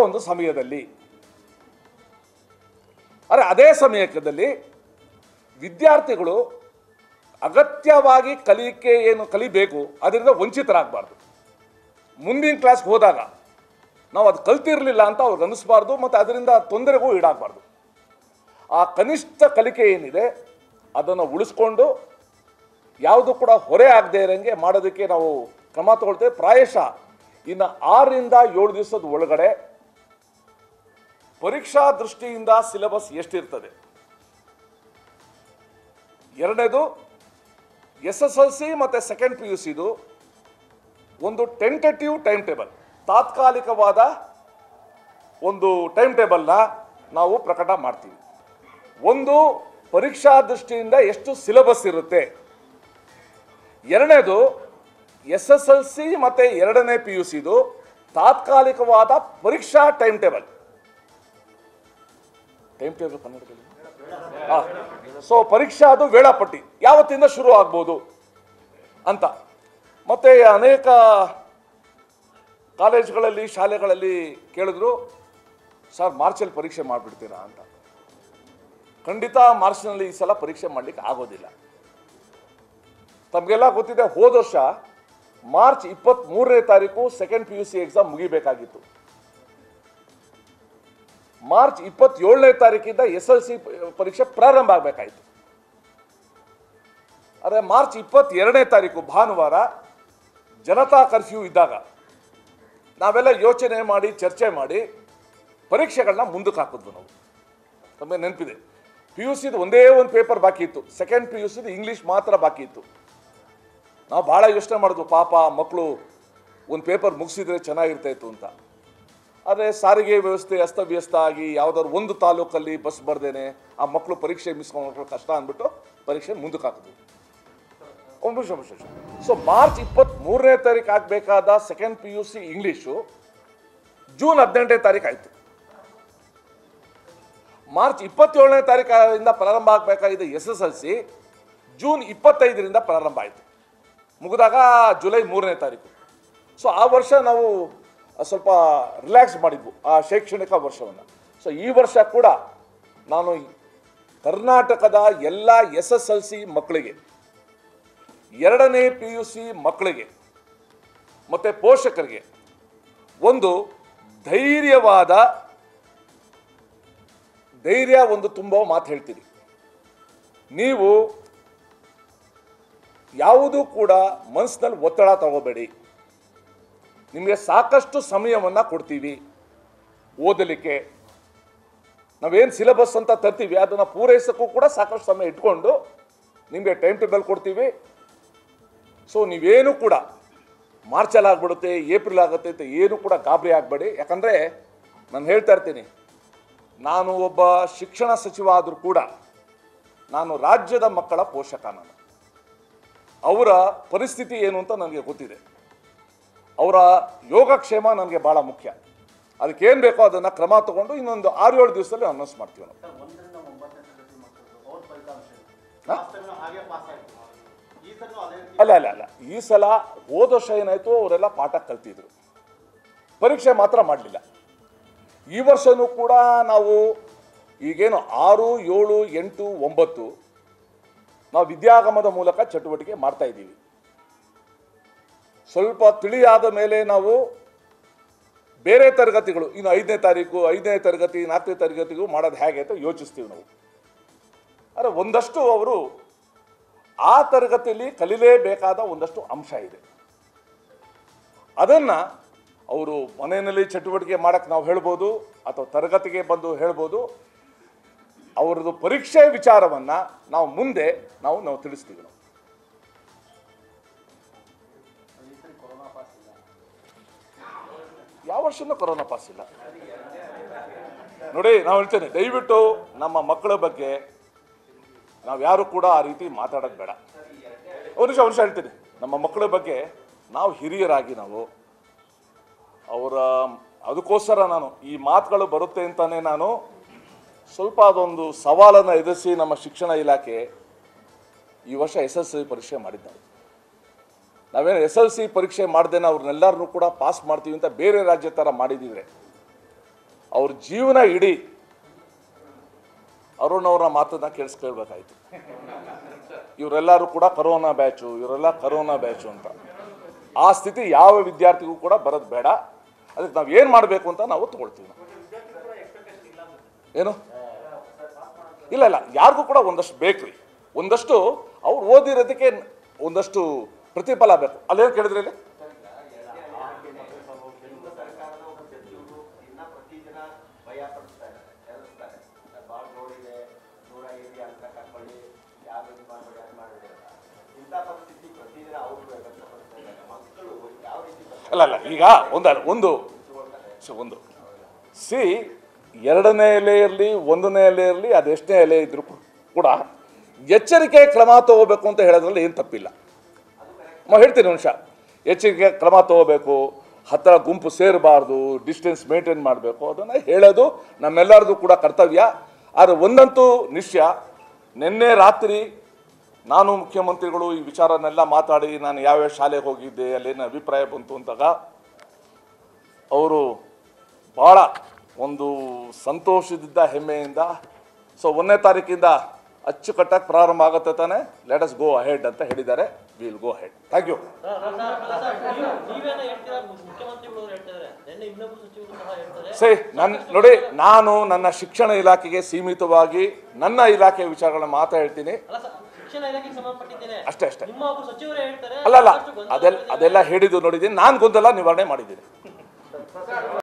ಒಂದು ಸಮಯದಲ್ಲಿ ಆದರೆ ಅದೇ ಸಮಯದಲ್ಲಿ ವಿದ್ಯಾರ್ಥಿಗಳು ಅಗತ್ಯವಾಗಿ ಕಲಿಕೆ ಏನು ಕಲಿಬೇಕು ಅದರಿಂದ ವಂಚಿತರಾಗಬಾರ್ದು ಮುಂದಿನ ಕ್ಲಾಸ್ಗೆ ಹೋದಾಗ ನಾವು ಅದು ಕಲ್ತಿರಲಿಲ್ಲ ಅಂತ ಅವ್ರಿಗೆ ಅನ್ನಿಸ್ಬಾರ್ದು ಮತ್ತು ಅದರಿಂದ ತೊಂದರೆಗೂ ಈಡಾಗಬಾರ್ದು ಆ ಕನಿಷ್ಠ ಕಲಿಕೆ ಏನಿದೆ ಅದನ್ನು ಉಳಿಸ್ಕೊಂಡು ಯಾವುದು ಕೂಡ ಹೊರೆ ಆಗದೆ ಇರೋಂಗೆ ಮಾಡೋದಕ್ಕೆ ನಾವು ಕ್ರಮ ತಗೊಳ್ತೇವೆ ಪ್ರಾಯಶಃ ಇನ್ನು ಆರರಿಂದ ಏಳು ದಿವಸದ ಒಳಗಡೆ ಪರೀಕ್ಷಾ ದೃಷ್ಟಿಯಿಂದ ಸಿಲೆಬಸ್ ಎಷ್ಟಿರ್ತದೆ ಎರಡನೇದು ಎಸ್ ಎಸ್ ಎಲ್ ಸಿ ಮತ್ತು ಸೆಕೆಂಡ್ ಪಿ ಯು ಸಿದು ಒಂದು ಟೆಂಟೇಟಿವ್ ಟೈಮ್ ಟೇಬಲ್ ತಾತ್ಕಾಲಿಕವಾದ ಒಂದು ಟೈಮ್ ಟೇಬಲ್ನ ನಾವು ಪ್ರಕಟ ಮಾಡ್ತೀವಿ ಒಂದು ಪರೀಕ್ಷಾ ದೃಷ್ಟಿಯಿಂದ ಎಷ್ಟು ಸಿಲೆಬಸ್ ಇರುತ್ತೆ ಎರಡನೇದು ಎಸ್ ಎಸ್ ಎಲ್ ಸಿ ಮತ್ತು ಎರಡನೇ ಪಿ ಯು ಸಿದು ತಾತ್ಕಾಲಿಕವಾದ ಪರೀಕ್ಷಾ ಟೈಮ್ ಟೇಬಲ್ ಟೈಮ್ ಟೇಬಲ್ ಕನ್ನಡದಲ್ಲಿ ಸೊ ಪರೀಕ್ಷಾ ಅದು ವೇಳಾಪಟ್ಟಿ ಯಾವತ್ತಿಂದ ಶುರು ಆಗ್ಬೋದು ಅಂತ ಮತ್ತೆ ಅನೇಕ ಕಾಲೇಜ್ಗಳಲ್ಲಿ ಶಾಲೆಗಳಲ್ಲಿ ಕೇಳಿದ್ರು ಸರ್ ಮಾರ್ಚಲ್ಲಿ ಪರೀಕ್ಷೆ ಮಾಡಿಬಿಡ್ತೀರಾ ಅಂತ ಖಂಡಿತ ಮಾರ್ಚ್ನಲ್ಲಿ ಈ ಸಲ ಪರೀಕ್ಷೆ ಮಾಡಲಿಕ್ಕೆ ಆಗೋದಿಲ್ಲ ತಮಗೆಲ್ಲ ಗೊತ್ತಿದೆ ಹೋದ ವರ್ಷ ಮಾರ್ಚ್ ಇಪ್ಪತ್ತ್ ಮೂರನೇ ತಾರೀಕು second P U C exam ಮುಗಿಬೇಕಾಗಿತ್ತು ಮಾರ್ಚ್ ಇಪ್ಪತ್ತೇಳನೇ ತಾರೀಕಿಂದ ಎಸ್ ಎಲ್ ಸಿ ಪರೀಕ್ಷೆ ಪ್ರಾರಂಭ ಆಗಬೇಕಾಯಿತು ಆದರೆ ಮಾರ್ಚ್ ಇಪ್ಪತ್ತೆರಡನೇ ತಾರೀಕು ಭಾನುವಾರ ಜನತಾ ಕರ್ಫ್ಯೂ ಇದ್ದಾಗ ನಾವೆಲ್ಲ ಯೋಚನೆ ಮಾಡಿ ಚರ್ಚೆ ಮಾಡಿ ಪರೀಕ್ಷೆಗಳನ್ನ ಮುಂದಕ್ಕೆ ಹಾಕಿದ್ವು ನಾವು ನಮಗೆ ನೆನಪಿದೆ ಪಿ ಯು ಸಿದು ಒಂದೇ ಒಂದು ಪೇಪರ್ ಬಾಕಿ ಇತ್ತು ಸೆಕೆಂಡ್ ಪಿ ಯು ಸಿದು ಇಂಗ್ಲೀಷ್ ಮಾತ್ರ ಬಾಕಿ ಇತ್ತು ನಾವು ಭಾಳ ಯೋಚನೆ ಮಾಡಿದ್ವು ಪಾಪ ಮಕ್ಕಳು ಒಂದು ಪೇಪರ್ ಮುಗಿಸಿದ್ರೆ ಚೆನ್ನಾಗಿರ್ತಾ ಇತ್ತು ಅಂತ ಆದರೆ ಸಾರಿಗೆ ವ್ಯವಸ್ಥೆ ಅಸ್ತವ್ಯಸ್ತ ಆಗಿ ಯಾವುದಾದ್ರು ಒಂದು ತಾಲೂಕಲ್ಲಿ ಬಸ್ ಬರ್ದೇನೆ ಆ ಮಕ್ಕಳು ಪರೀಕ್ಷೆ ಮಿಸ್ ಮಾಡ್ಕೊಳ್ಳೋ ಕಷ್ಟ ಅಂದ್ಬಿಟ್ಟು ಪರೀಕ್ಷೆ ಮುಂದಕ್ಕೆ ಹಾಕಿದ್ವು ಒಂದು ನಿಮಿಷ ಒಂದು ನಿಮಿಷ ಸೊ ಮಾರ್ಚ್ ಇಪ್ಪತ್ತ್ ಮೂರನೇ ತಾರೀಕು ಆಗಬೇಕಾದ second P U C English June ಹದಿನೆಂಟನೇ ತಾರೀಕು ಆಯಿತು ಮಾರ್ಚ್ ಇಪ್ಪತ್ತೇಳನೇ ತಾರೀಕಿಂದ ಪ್ರಾರಂಭ ಆಗಬೇಕಾಗಿದೆ S S L C June ಇಪ್ಪತ್ತೈದರಿಂದ ಪ್ರಾರಂಭ ಆಯಿತು ಮುಗಿದಾಗ ಜುಲೈ ಮೂರನೇ ತಾರೀಕು ಸೊ ಆ ವರ್ಷ ನಾವು ಸ್ವಲ್ಪ ರಿಲ್ಯಾಕ್ಸ್ ಮಾಡಿದ್ವು ಆ ಶೈಕ್ಷಣಿಕ ವರ್ಷವನ್ನು ಸೊ ಈ ವರ್ಷ ಕೂಡ ನಾನು ಕರ್ನಾಟಕದ ಎಲ್ಲ ಎಸ್ ಎಸ್ ಎಲ್ ಸಿ ಮಕ್ಕಳಿಗೆ ಎರಡನೇ ಪಿ ಯು ಸಿ ಮಕ್ಕಳಿಗೆ ಮತ್ತು ಪೋಷಕರಿಗೆ ಒಂದು ಧೈರ್ಯವಾದ ಧೈರ್ಯ ಒಂದು ತುಂಬ ಮಾತು ಹೇಳ್ತೀನಿ ನೀವು ಯಾವುದೂ ಕೂಡ ಮನಸ್ಸಿನಲ್ಲಿ ಒತ್ತಡ ತಗೋಬೇಡಿ ನಿಮಗೆ ಸಾಕಷ್ಟು ಸಮಯವನ್ನು ಕೊಡ್ತೀವಿ ಓದಲಿಕ್ಕೆ ನಾವೇನು ಸಿಲೆಬಸ್ ಅಂತ ತರ್ತೀವಿ ಅದನ್ನು ಪೂರೈಸೋಕ್ಕೂ ಕೂಡ ಸಾಕಷ್ಟು ಸಮಯ ಇಟ್ಕೊಂಡು ನಿಮಗೆ ಟೈಮ್ ಟೇಬಲ್ ಕೊಡ್ತೀವಿ ಸೊ ನೀವೇನು ಕೂಡ ಮಾರ್ಚಲ್ಲಿ ಆಗ್ಬಿಡುತ್ತೆ ಏಪ್ರಿಲ್ ಆಗುತ್ತೆ ಅಂತ ಏನು ಕೂಡ ಗಾಬರಿ ಆಗಬೇಡಿ ಯಾಕಂದರೆ ನಾನು ಹೇಳ್ತಾ ಇರ್ತೀನಿ ನಾನು ಒಬ್ಬ ಶಿಕ್ಷಣ ಸಚಿವ ಆದರೂ ಕೂಡ ನಾನು ರಾಜ್ಯದ ಮಕ್ಕಳ ಪೋಷಕ ನಾನು ಅವರ ಪರಿಸ್ಥಿತಿ ಏನು ಅಂತ ನನಗೆ ಗೊತ್ತಿದೆ ಅವರ ಯೋಗಕ್ಷೇಮ ನನಗೆ ಭಾಳ ಮುಖ್ಯ ಅದಕ್ಕೇನು ಬೇಕೋ ಅದನ್ನು ಕ್ರಮ ತಗೊಂಡು ಇನ್ನೊಂದು ಆರು ಏಳು ದಿವಸದಲ್ಲಿ ಅನೌನ್ಸ್ ಮಾಡ್ತೀವಿ ನಾವು ಸರ್ ಒಂದರಿಂದ ಒಂಬತ್ತನೇ ತರಗತಿ ಮಕ್ಕಳು ಅವ್ರ ಫಲಿತಾಂಶ ಹಾ? ಲಾಸ್ಟ್ ಟೈಮ್ ಹಾಗೆ ಪಾಸ್ ಆಯ್ತು ಈ ಸಲ ಅದೇ ರೀತಿ ಅಲ್ಲ ಅಲ್ಲ ಅಲ್ಲ ಈ ಸಲ ಹೋದ ವರ್ಷ ಏನಾಯಿತು ಅವರೆಲ್ಲ ಪಾಠ ಕಲ್ತಿದ್ರು ಪರೀಕ್ಷೆ ಮಾತ್ರ ಮಾಡಲಿಲ್ಲ ಈ ವರ್ಷನೂ ಕೂಡ ನಾವು ಈಗೇನು ಆರು ಏಳು ಎಂಟು ಒಂಬತ್ತು ನಾವು ವಿದ್ಯಾಗಮದ ಮೂಲಕ ಚಟುವಟಿಕೆ ಮಾಡ್ತಾ ಇದ್ದೀವಿ ಸ್ವಲ್ಪ ತಿಳಿಯಾದ ಮೇಲೆ ನಾವು ಬೇರೆ ತರಗತಿಗಳು ಇನ್ನು ಐದನೇ ತಾರೀಕು ಐದನೇ ತರಗತಿ ನಾಲ್ಕನೇ ತರಗತಿಗೂ ಮಾಡೋದು ಹೇಗೆ ಅಂತ ಯೋಚಿಸ್ತೀವಿ ನಾವು ಆದರೆ ಒಂದಷ್ಟು ಅವರು ಆ ತರಗತಿಯಲ್ಲಿ ಕಲಿಲೇಬೇಕಾದ ಒಂದಷ್ಟು ಅಂಶ ಇದೆ ಅದನ್ನು ಅವರು ಮನೆಯಲ್ಲಿ ಚಟುವಟಿಕೆ ಮಾಡಕ್ಕೆ ನಾವು ಹೇಳ್ಬೋದು ಅಥವಾ ತರಗತಿಗೆ ಬಂದು ಹೇಳ್ಬೋದು ಅವರದ್ದು ಪರೀಕ್ಷೆ ವಿಚಾರವನ್ನು ನಾವು ಮುಂದೆ ನಾವು ನಾವು ತಿಳಿಸ್ತೀವಿ ನಾವು ಈ ಸರಿ ಕೊರೋನಾ ಪಾಸ್ ಇಲ್ಲ ಯಾವ ವರ್ಷನೂ ಕೊರೋನಾ ಪಾಸ್ ಇಲ್ಲ ನೋಡಿ ನಾವು ಹೇಳ್ತೇನೆ ದಯವಿಟ್ಟು ನಮ್ಮ ಮಕ್ಕಳ ಬಗ್ಗೆ ನಾವು ಯಾರು ಕೂಡ ಆ ರೀತಿ ಮಾತಾಡೋದು ಬೇಡ ಒಂದು ನಿಮಿಷ ವರ್ಷ ಹೇಳ್ತೀನಿ ನಮ್ಮ ಮಕ್ಕಳ ಬಗ್ಗೆ ನಾವು ಹಿರಿಯರಾಗಿ ನಾವು ಅವರ ಅದಕ್ಕೋಸ್ಕರ ನಾನು ಈ ಮಾತುಗಳು ಬರುತ್ತೆ ಅಂತಾನೆ ನಾನು ಸ್ವಲ್ಪ ಅದೊಂದು ಸವಾಲನ್ನು ಎದುರಿಸಿ ನಮ್ಮ ಶಿಕ್ಷಣ ಇಲಾಖೆ ಈ ವರ್ಷ ಎಸ್ ಎಸ್ ಸಿ ಪರೀಕ್ಷೆ ಮಾಡಿದ್ದಾರೆ ನಾವೇನು ಎಸ್ ಎಲ್ ಸಿ ಪರೀಕ್ಷೆ ಮಾಡ್ದೇನೆ ಅವ್ರನ್ನೆಲ್ಲರನ್ನೂ ಕೂಡ ಪಾಸ್ ಮಾಡ್ತೀವಿ ಅಂತ ಬೇರೆ ರಾಜ್ಯ ಥರ ಮಾಡಿದಿದ್ರೆ ಅವ್ರ ಜೀವನ ಇಡೀ ಅರುಣ್ ಅವರ ಮಾತನ್ನ ಕೇಳಿಸ್ಕೊಳ್ಬೇಕಾಯ್ತು ಇವರೆಲ್ಲರೂ ಕೂಡ ಕರೋನಾ ಬ್ಯಾಚು ಇವರೆಲ್ಲ ಕರೋನಾ ಬ್ಯಾಚು ಅಂತ ಆ ಸ್ಥಿತಿ ಯಾವ ವಿದ್ಯಾರ್ಥಿಗೂ ಕೂಡ ಬರೋದು ಬೇಡ ಅದಕ್ಕೆ ನಾವು ಏನು ಮಾಡಬೇಕು ಅಂತ ನಾವು ತಗೊಳ್ತೀವಿ ಏನು ಇಲ್ಲ ಇಲ್ಲ ಯಾರಿಗೂ ಕೂಡ ಒಂದಷ್ಟು ಬೇಕ್ರಿ ಒಂದಷ್ಟು ಅವ್ರು ಓದಿರೋದಕ್ಕೆ ಒಂದಷ್ಟು ಪ್ರತಿಫಲ ಬೇಕು ಅಲ್ಲೇನು ಕೇಳಿದ್ರಿ ಇಲ್ಲಿ ಕೇಂದ್ರ ಸರ್ಕಾರದ ಒಬ್ಬ ಸಚಿವರು ಇನ್ನ ಪ್ರತಿದಿನ ಭಯ ಪಡಿಸ್ತಾ ಇದ್ದಾರೆ ಹೆದರ್ಸ್ತಾರೆ ಭಾಳ ರೋಡಿದೆ ದೂರ ಏರಿಯಾ ಅಂತ ಕರ್ಕೊಳ್ಳಿ ಯಾರು ಇದು ಮಾಡಬೇಡಿ ಅದು ಮಾಡಬೇಡಿ ಅಂತ ಇಂಥ ಪರಿಸ್ಥಿತಿ ಪ್ರತಿದಿನ ಅವರು ವ್ಯಕ್ತಪಡಿಸ್ತಾ ಇದ್ದಾರೆ ಮಕ್ಕಳು ಯಾವ ರೀತಿ ಅಲ್ಲ ಅಲ್ಲ ಈಗ ಒಂದಲ್ಲ ಒಂದು ಸೊ ಒಂದು ಸಿ ಎರಡನೇ ಎಲೆ ಇರಲಿ ಒಂದನೇ ಎಲೆ ಇರಲಿ ಅದೆಷ್ಟನೇ ಎಲೆ ಇದ್ರೂ ಕೂಡ ಎಚ್ಚರಿಕೆ ಕ್ರಮ ತಗೋಬೇಕು ಅಂತ ಹೇಳೋದ್ರಲ್ಲಿ ಏನು ತಪ್ಪಿಲ್ಲ ಮ ಹೇಳ್ತೀನಿ ಒಂದು ನಿಮಿಷ ಎಚ್ಚರಿಕೆ ಕ್ರಮ ತಗೋಬೇಕು ಹತ್ತಿರ ಗುಂಪು ಸೇರಬಾರ್ದು ಡಿಸ್ಟೆನ್ಸ್ ಮೇಂಟೈನ್ ಮಾಡಬೇಕು ಅದನ್ನು ಹೇಳೋದು ನಮ್ಮೆಲ್ಲರದು ಕೂಡ ಕರ್ತವ್ಯ ಆದರೆ ಒಂದಂತೂ ನಿಶ್ಚಯ ನಿನ್ನೆ ರಾತ್ರಿ ನಾನು ಮುಖ್ಯಮಂತ್ರಿಗಳು ಈ ವಿಚಾರನೆಲ್ಲ ಮಾತಾಡಿ ನಾನು ಯಾವ್ಯಾವ ಶಾಲೆಗೆ ಹೋಗಿದ್ದೆ ಅಲ್ಲೇನು ಅಭಿಪ್ರಾಯ ಬಂತು ಅಂತಾಗ ಅವರು ಭಾಳ ಒಂದು ಸಂತೋಷದಿಂದ ಹೆಮ್ಮೆಯಿಂದ ಸೊ ಒಂದನೇ ತಾರೀಕಿಂದ ಅಚ್ಚುಕಟ್ಟಾಗಿ ಪ್ರಾರಂಭ ಆಗುತ್ತೆ ತಾನೆ ಲೆಟ್ ಅಸ್ ಗೋ ಅಹೆಡ್ ಅಂತ ಹೇಳಿದ್ದಾರೆ will go ahead thank you ನೀವೇನ ಹೇಳ್ತೀರಾ ಮುಖ್ಯಮಂತ್ರಿಗಳು ಹೇಳ್ತಿದ್ದಾರೆ ನಿನ್ನೆ ಇನ್ನೊಬ್ರು ಸಚಿವರು ಸಹ ಹೇಳ್ತಾರೆ ಸೇ ನನ್ನ ನೋಡಿ ನಾನು ನನ್ನ ಶಿಕ್ಷಣ ಇಲಾಖೆಗೆ ಸೀಮಿತವಾಗಿ ನನ್ನ ಇಲಾಖೆಯ ವಿಚಾರಗಳನ್ನ ಮಾತಾ ಹೇಳ್ತೀನಿ ಅಲ್ಲ ಸರ್ ಶಿಕ್ಷಣ ಇಲಾಖೆಗೆ ಸಂಬಂಧಪಟ್ಟಿದ್ದೇನೆ ಅಷ್ಟೇ ಅಷ್ಟೇ ನಿಮ್ಮ ಒಬ್ಬರು ಸಚಿವರೇ ಹೇಳ್ತಾರೆ ಅಲ್ಲ ಅಲ್ಲ ಸಾಕಷ್ಟು ಗೊಂದಲ ಅದೆಲ್ಲ ಅದೆಲ್ಲ ಹೇಳಿದ್ದು ನೋಡಿದ್ದೀನಿ ನಾನು ಗೊಂದಲ ನಿವಾರಣೆ ಮಾಡಿದ್ದೀನಿ